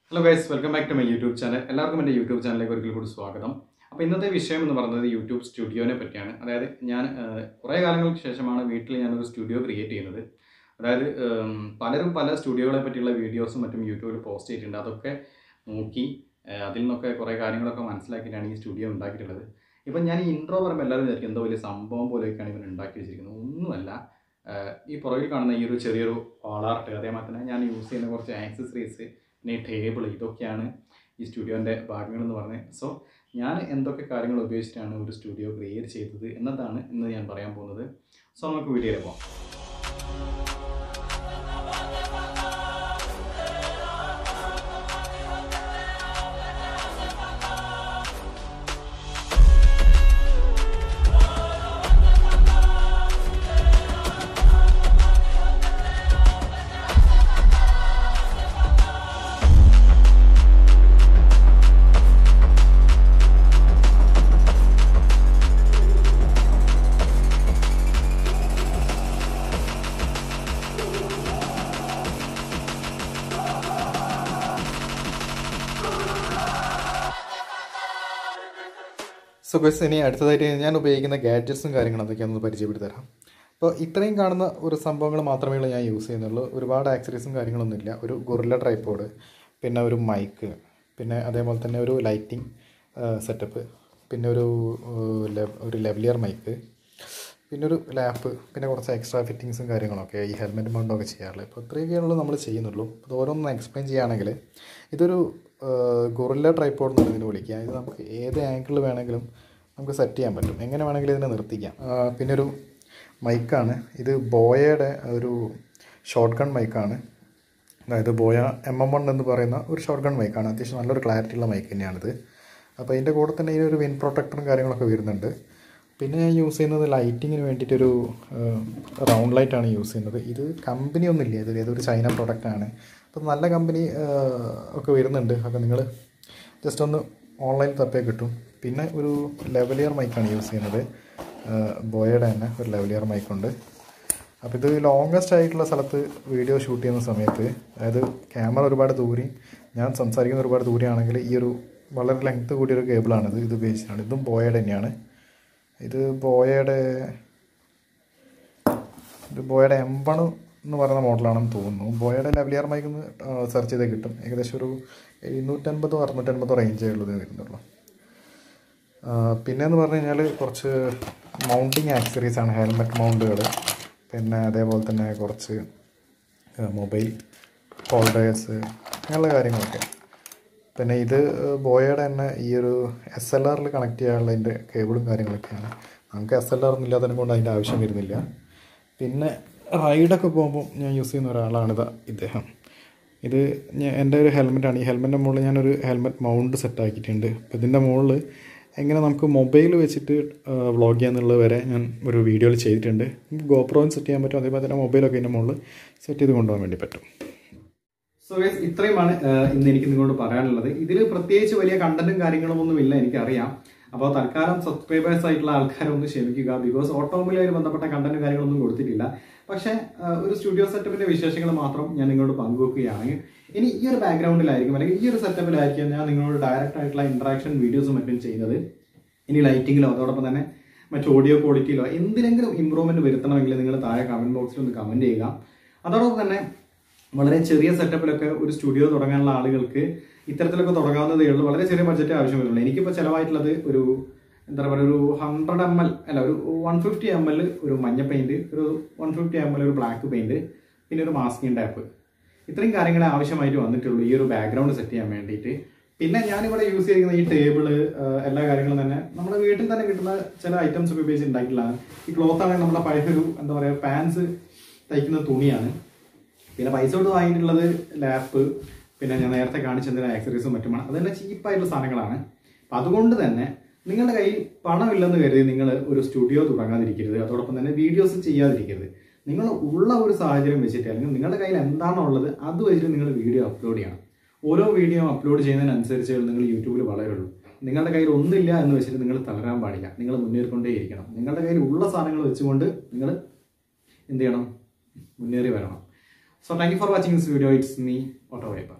Hello guys welcome back to my YouTube channel എല്ലാവർക്കും എൻ്റെ YouTube ചാനലിലേക്ക് ഒരിക്കൽ കൂടി സ്വാഗതം അപ്പോൾ ഇന്നത്തെ വിഷയം എന്ന് പറയുന്നത് യൂട്യൂബ് സ്റ്റുഡിയോനെ പറ്റിയാണ് അതായത് ഞാൻ ഏഹ്, കുറേ കാലങ്ങൾക്ക് ശേഷമാണ് വീട്ടിൽ ഞാനൊരു സ്റ്റുഡിയോ ക്രിയേറ്റ് ചെയ്യുന്നത് അതായത് ഏം, പലരും പല സ്റ്റുഡിയോകളെ പറ്റിയുള്ള വീഡിയോസും മറ്റും യൂട്യൂബിൽ പോസ്റ്റ് ചെയ്തിട്ടുണ്ട് അതൊക്കെ നോക്കി ഏഹ്, അതിൽ നിന്നൊക്കെ കുറേ കാര്യങ്ങളൊക്കെ മനസ്സിലാക്കിയിട്ടാണ് ഈ സ്റ്റുഡിയോ ഉണ്ടാക്കിയിട്ടുള്ളത് ഇപ്പം ഞാൻ ഈ ഇൻട്രോ പറയുമ്പോൾ എല്ലാവരും വിചാരിക്കും എന്തോ വലിയ സംഭവം പോലെയൊക്കെയാണ് ഇവൻ ഉണ്ടാക്കി വെച്ചിരിക്കുന്നത് ഒന്നുമല്ല ഏഹ്, ഈ പുറകിൽ കാണുന്ന ഈ ഒരു ചെറിയൊരു വാളാർട്ട് അതേമാതിരി തന്നെ ഞാൻ യൂസ് ചെയ്യുന്ന കുറച്ച് ആക്സസറീസ് പിന്നെ ഈ ടേബിൾ ഇതൊക്കെയാണ് ഈ സ്റ്റുഡിയോൻ്റെ ഭാഗങ്ങൾ എന്ന് പറഞ്ഞത് സോ ഞാൻ എന്തൊക്കെ കാര്യങ്ങൾ ഉപയോഗിച്ചിട്ടാണ് ഒരു സ്റ്റുഡിയോ ക്രിയേറ്റ് ചെയ്തത് എന്നതാണ് ഇന്ന് ഞാൻ പറയാൻ പോകുന്നത് സോ നമുക്ക് വീഡിയോയിൽ പോകാം സോ ബസ് ഇനി അടുത്തതായിട്ട് ഞാൻ ഉപയോഗിക്കുന്ന ഗാഡ്ജറ്റ്സും കാര്യങ്ങളും എന്തൊക്കെയാണെന്ന് പരിചയപ്പെടുത്തി തരാം അപ്പോൾ ഇത്രയും കാണുന്ന ഒരു സംഭവങ്ങൾ മാത്രമേ ഉള്ളൂ ഞാൻ യൂസ് ചെയ്യുന്നുള്ളൂ ഒരുപാട് ആക്സറീസും കാര്യങ്ങളൊന്നുമില്ല ഒരു ഗൊറില്ല ട്രൈപ്പോഡ് പിന്നെ ഒരു മൈക്ക് പിന്നെ അതേപോലെ തന്നെ ഒരു ലൈറ്റിംഗ് സെറ്റപ്പ് പിന്നെ ഒരു ഏഹ്, ലെ- ഒരു ലെവലിയർ മൈക്ക് പിന്നെ ഒരു ലാപ്പ് പിന്നെ കുറച്ച് എക്സ്ട്രാ ഫിറ്റിങ്സും കാര്യങ്ങളൊക്കെ ഈ ഹെൽമെറ്റ് മൗണ്ടൊക്കെ ചെയ്യാറുള്ളത് ഇപ്പോൾ ഇത്രയൊക്കെയാണല്ലോ നമ്മൾ ചെയ്യുന്നുള്ളൂ അത് ഓരോന്ന് എക്സ്പ്ലെയിൻ ചെയ്യുകയാണെങ്കിൽ ഇതൊരു ഗൊറില്ല ട്രൈപ്പോഡ് എന്ന് ഇതിന് വിളിക്കുക ഇത് നമുക്ക് ഏത് ആംഗിളിൽ വേണമെങ്കിലും നമുക്ക് സെറ്റ് ചെയ്യാൻ പറ്റും എങ്ങനെ വേണമെങ്കിലും ഇതിനെ നിർത്തിക്കാം ആ, പിന്നെ ഒരു മൈക്കാണ് ഇത് ബോയയുടെ ഒരു ഷോർട്ട് ഗൺ മൈക്കാണ് അതായത് ബോയ എം എം വൺ എന്ന് പറയുന്ന ഒരു ഷോർട്ട് ഗൺ മൈക്കാണ് അത്യാവശ്യം നല്ലൊരു ക്ലാരിറ്റി ഉള്ള മൈക്ക് തന്നെയാണിത് അപ്പോൾ ഇതിൻ്റെ കൂടെ തന്നെ ഇതിനൊരു വിൻ പ്രൊട്ടക്ടറും കാര്യങ്ങളൊക്കെ വരുന്നുണ്ട് പിന്നെ ഞാൻ യൂസ് ചെയ്യുന്നത് ലൈറ്റിങ്ങിന് വേണ്ടിയിട്ടൊരു റൗണ്ട് ലൈറ്റാണ് യൂസ് ചെയ്യുന്നത് ഇത് കമ്പനി ഒന്നുമില്ല ഇത് ഏതൊരു ചൈന പ്രൊഡക്റ്റാണ് അപ്പോൾ നല്ല കമ്പനി ഒക്കെ വരുന്നുണ്ട് അപ്പോൾ നിങ്ങൾ ജസ്റ്റ് ഒന്ന് ഓൺലൈനിൽ തപ്പേ കിട്ടും പിന്നെ ഒരു ലെവലിയർ മൈക്കാണ് യൂസ് ചെയ്യുന്നത് ബോയയുടെ തന്നെ ഒരു ലെവലിയർ മൈക്കുണ്ട് അപ്പോൾ ഇത് ലോങ്കസ്റ്റ് ആയിട്ടുള്ള സ്ഥലത്ത് വീഡിയോ ഷൂട്ട് ചെയ്യുന്ന സമയത്ത് അതായത് ക്യാമറ ഒരുപാട് ദൂരെ ഞാൻ സംസാരിക്കുന്ന ഒരുപാട് ദൂരെയാണെങ്കിൽ ഈ ഒരു വളരെ ലെങ്ത് കൂടിയൊരു കേബിളാണിത് ഇത് ഉപയോഗിച്ചിട്ടാണ് ഇതും ബോയയുടെ തന്നെയാണ് ഇത് ബോയയുടെ ഇത് ബോയയുടെ എം വൺ എന്ന് പറയുന്ന മോഡലാണെന്ന് തോന്നുന്നു ബോയയുടെ ലെവലിയർ മൈക്ക് ഒന്ന് സെർച്ച് ചെയ്താൽ കിട്ടും ഏകദേശം ഒരു എഴുന്നൂറ്റൻപതോ അറുന്നൂറ്റൻപതോ റേഞ്ചേ ഉള്ളത് വരുന്നുള്ളൂ ആ, പിന്നെ എന്ന് പറഞ്ഞു കഴിഞ്ഞാൽ കുറച്ച് മൗണ്ടിങ് ആക്സറീസ് ആണ് ഹെൽമെറ്റ് മൗണ്ടുകൾ പിന്നെ അതേപോലെ തന്നെ കുറച്ച് മൊബൈൽ ഹോൾഡേഴ്സ് അങ്ങനെയുള്ള കാര്യങ്ങളൊക്കെ പിന്നെ ഇത് ബോയയുടെ തന്നെ ഈ ഒരു എസ് എൽ ആറിൽ കണക്ട് ചെയ്യാനുള്ള അതിൻ്റെ കേബിളും കാര്യങ്ങളൊക്കെയാണ് നമുക്ക് എസ് എൽ ആർ ഒന്നും ഇല്ലാത്തതിനെ കൊണ്ട് അതിൻ്റെ ആവശ്യം വരുന്നില്ല പിന്നെ റൈഡൊക്കെ പോകുമ്പോൾ ഞാൻ യൂസ് ചെയ്യുന്ന ഒരാളാണിത് ഇദ്ദേഹം ഇത് ഞാൻ എൻ്റെ ഒരു ഹെൽമെറ്റാണ് ഈ ഹെൽമെറ്റിൻ്റെ മുകളിൽ ഞാനൊരു ഹെൽമെറ്റ് മൗണ്ട് സെറ്റ് ആക്കിയിട്ടുണ്ട് അപ്പോൾ ഇതിൻ്റെ മുകളിൽ എങ്ങനെ നമുക്ക് മൊബൈൽ വെച്ചിട്ട് വ്ളോഗ് ചെയ്യാന്നുള്ളത് വരെ ഞാൻ ഒരു വീഡിയോയിൽ ചെയ്തിട്ടുണ്ട് ഗോപ്രോയും സെറ്റ് ചെയ്യാൻ പറ്റും അതേപോലെ തന്നെ മൊബൈലൊക്കെ ഇതിൻ്റെ മുകളിൽ സെറ്റ് ചെയ്ത് കൊണ്ടുപോകാൻ വേണ്ടി പറ്റും സോ ഗൈസ് ഇത്രയുമാണ് ഏഹ്, ഇന്ന് എനിക്ക് നിങ്ങളോട് പറയാനുള്ളത് ഇതിൽ പ്രത്യേകിച്ച് വലിയ കണ്ടന്റും കാര്യങ്ങളും ഒന്നും ഇല്ല എനിക്കറിയാം അപ്പോൾ തൽക്കാലം സബ്സ്ക്രൈബേഴ്സ് ആയിട്ടുള്ള ആൾക്കാരൊന്ന് ക്ഷമിക്കുക ബിക്കോസ് ഓട്ടോമൊബൈലുമായി ബന്ധപ്പെട്ട കണ്ടന്റ് കാര്യങ്ങളൊന്നും കൊടുത്തിട്ടില്ല പക്ഷേ ഏഹ്, ഒരു സ്റ്റുഡിയോ സെറ്റപ്പിന്റെ വിശേഷങ്ങൾ മാത്രം ഞാൻ നിങ്ങളോട് പങ്കുവെക്കുകയാണ് ഇനി ഈ ഒരു ബാക്ക്ഗ്രൗണ്ടിലായിരിക്കും അല്ലെങ്കിൽ ഈ ഒരു സെറ്റപ്പിലായിരിക്കും ഞാൻ നിങ്ങളോട് ഡയറക്റ്റ് ആയിട്ടുള്ള ഇന്ററാക്ഷൻ വീഡിയോസും മറ്റും ചെയ്യുന്നത് ഇനി ലൈറ്റിങ്ങിലോ അതോടൊപ്പം തന്നെ മറ്റു ഓഡിയോ ക്വാളിറ്റിയിലോ എന്തിനെങ്കിലും ഇമ്പ്രൂവ്മെന്റ് വരുത്തണമെങ്കിൽ നിങ്ങൾ താഴെ കമന്റ് ബോക്സിൽ ഒന്ന് കമന്റ് ചെയ്യുക അതോടൊപ്പം തന്നെ വളരെ ചെറിയ സെറ്റപ്പിലൊക്കെ ഒരു സ്റ്റുഡിയോ തുടങ്ങാനുള്ള ആളുകൾക്ക് ഇത്തരത്തിലൊക്കെ തുടങ്ങാവുന്നതേ ഉള്ളൂ വളരെ ചെറിയ ബഡ്ജറ്റ് ആവശ്യം വരുള്ളൂ എനിക്കിപ്പോൾ ചിലവായിട്ടുള്ളത് ഒരു എന്താ പറയുക ഒരു ഹൺഡ്രഡ് എം എൽ അല്ല ഒരു വൺ ഫിഫ്റ്റി എം എൽ ഒരു മഞ്ഞ പെയിന്റ് ഒരു വൺ ഫിഫ്റ്റി എം എൽ ഒരു ബ്ലാക്ക് പെയിന്റ് പിന്നെ ഒരു മാസ്കിംഗ് ടാപ്പ് ഇത്രയും കാര്യങ്ങളെ ആവശ്യമായിട്ട് വന്നിട്ടുള്ളൂ ഈ ഒരു ബാക്ക്ഗ്രൗണ്ട് സെറ്റ് ചെയ്യാൻ വേണ്ടിയിട്ട് പിന്നെ ഞാനിവിടെ യൂസ് ചെയ്യുന്ന ഈ ടേബിള് എല്ലാ കാര്യങ്ങളും തന്നെ നമ്മുടെ വീട്ടിൽ തന്നെ കിട്ടുന്ന ചില ഐറ്റംസ് ഒക്കെ ഉപയോഗിച്ച് ഉണ്ടാക്കിയിട്ടുള്ളതാണ് ഈ ക്ലോത്ത് ആണെങ്കിൽ നമ്മുടെ പഴയ ഒരു എന്താ പറയുക പാൻസ് തയ്ക്കുന്ന തുണിയാണ് പിന്നെ പൈസ കൊണ്ട് വാങ്ങിയിട്ടുള്ളത് ലാപ്പ് പിന്നെ ഞാൻ നേരത്തെ കാണിച്ചതിന് ആക്സറീസും മറ്റുമാണ് അതെല്ലാം ചീപ്പായിട്ടുള്ള സാധനങ്ങളാണ് അപ്പം അതുകൊണ്ട് തന്നെ നിങ്ങളുടെ കയ്യിൽ പണമില്ലെന്ന് കരുതി നിങ്ങൾ ഒരു സ്റ്റുഡിയോ തുടങ്ങാതിരിക്കരുത് അതോടൊപ്പം തന്നെ വീഡിയോസ് ചെയ്യാതിരിക്കരുത് നിങ്ങൾ ഉള്ള ഒരു സാഹചര്യം വെച്ചിട്ട് അല്ലെങ്കിൽ നിങ്ങളുടെ കയ്യിൽ എന്താണോ ഉള്ളത് അത് വെച്ചിട്ട് നിങ്ങൾ വീഡിയോ അപ്ലോഡ് ചെയ്യണം ഓരോ വീഡിയോ അപ്ലോഡ് ചെയ്യുന്നതിനനുസരിച്ച് നിങ്ങൾ യൂട്യൂബിൽ വളരുള്ളൂ നിങ്ങളുടെ കയ്യിൽ ഒന്നില്ല എന്ന് വെച്ചിട്ട് നിങ്ങൾ തളരാൻ പാടില്ല നിങ്ങൾ മുന്നേറിക്കൊണ്ടേയിരിക്കണം നിങ്ങളുടെ കയ്യിൽ ഉള്ള സാധനങ്ങൾ വെച്ചുകൊണ്ട് നിങ്ങൾ എന്ത് ചെയ്യണം മുന്നേറി വരണം So thank you for watching this video. It's me, Otto Viper.